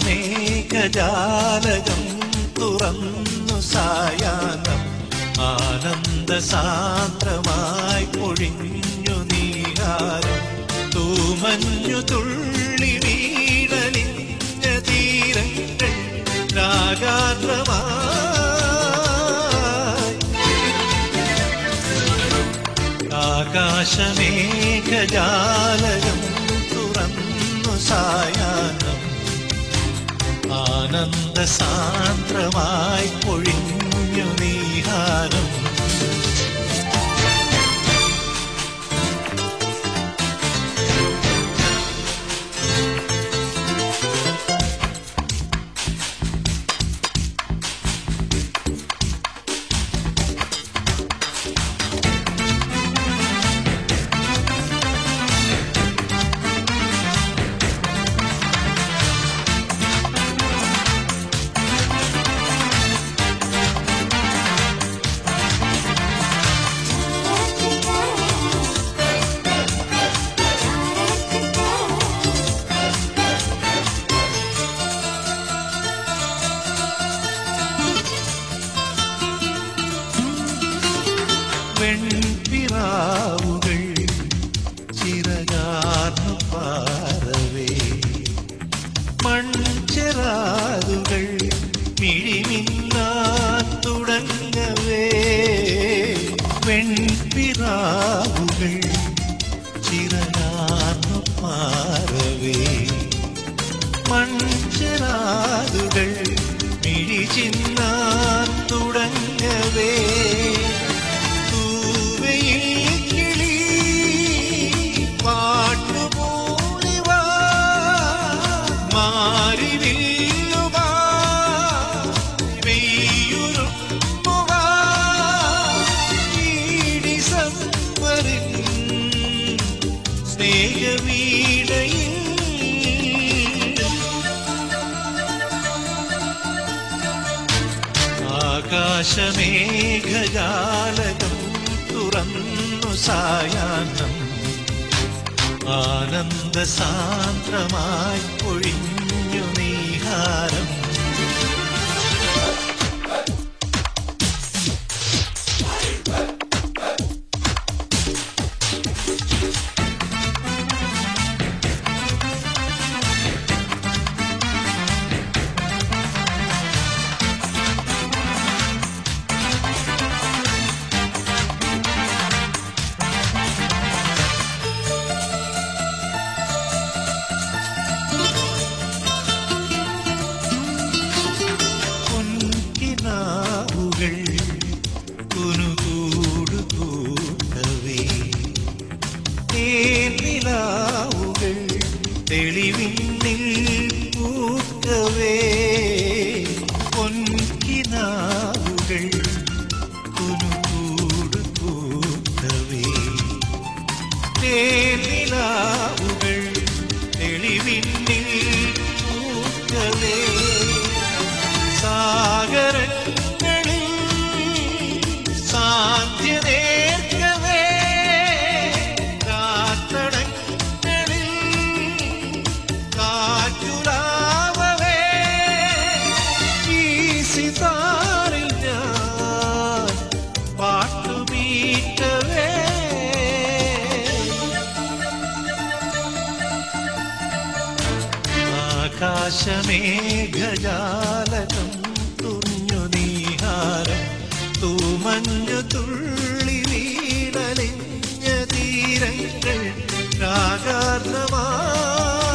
ആകാശമേഘജാലകം തുറന്നു സായാഹ്നം ആനന്ദ സാന്ദ്രമായി പൊഴിഞ്ഞു നീരാരം തൂമഞ്ഞു തുള്ളി വീടലിഞ്ഞ തീരങ്ങൾ രാഗാദ്രമായി ആകാശമേഘജാലകം തുറന്നു സായാഹ്നം ആനന്ദ സാന്ദ്രമായി പൊഴിഞ്ഞു നീഹാരം വെൺപിറാവുകൾ ചിറകാർന്നു പാറവേ മൺചെറാതുകൾ മിഴിമിന്നാൻ തുടങ്ങവേ വെൺപിറാവുകൾ ചിറകാർന്നു പാറവേ മൺചെറാതുകൾ മിഴിചിന്നാൻ തുടങ്ങവേ തൂവയിൽ കിളി പാട്ടുമൂളിവാ മാറിവില്ലുവാ വെയ്യുറുമ്പുവാ ഈടിസംവരിൻ സ്നേഹവീടയിൽ ആകാശമേഘജാലകം തുറന്നു സായാഹ്നം ആനന്ദ സാന്ദ്രമായി പൊഴിഞ്ഞു നീഹാരം പൊൻകിനാവുകൾ കുനുകൂടു കൂട്ടവേ തേനിലാവുകൾ തെളിവിന്നിൽ പൂക്കവേ പൊൻകിനാവുകൾ കുനുകൂടു കൂട്ടവേ തേനിലാവുകൾ തെളിവിന്നിൽ പൂക്കവേ സാഗരങ്ങളിൽ സാധ്യതേർക്കവേ കാത്തടങ്ങളിൽ കാറ്റുലാവവേ ഈ സിതാറിൽ ഞാൻ പാട്ടുമീറ്റവേ ആകാശമേഘജാലകം തുറഞ്ഞു നീഹാരം തൂമഞ്ഞു തുള്ളി വീടലിഞ്ഞ തീരങ്ങൾ രാഗാർണമാ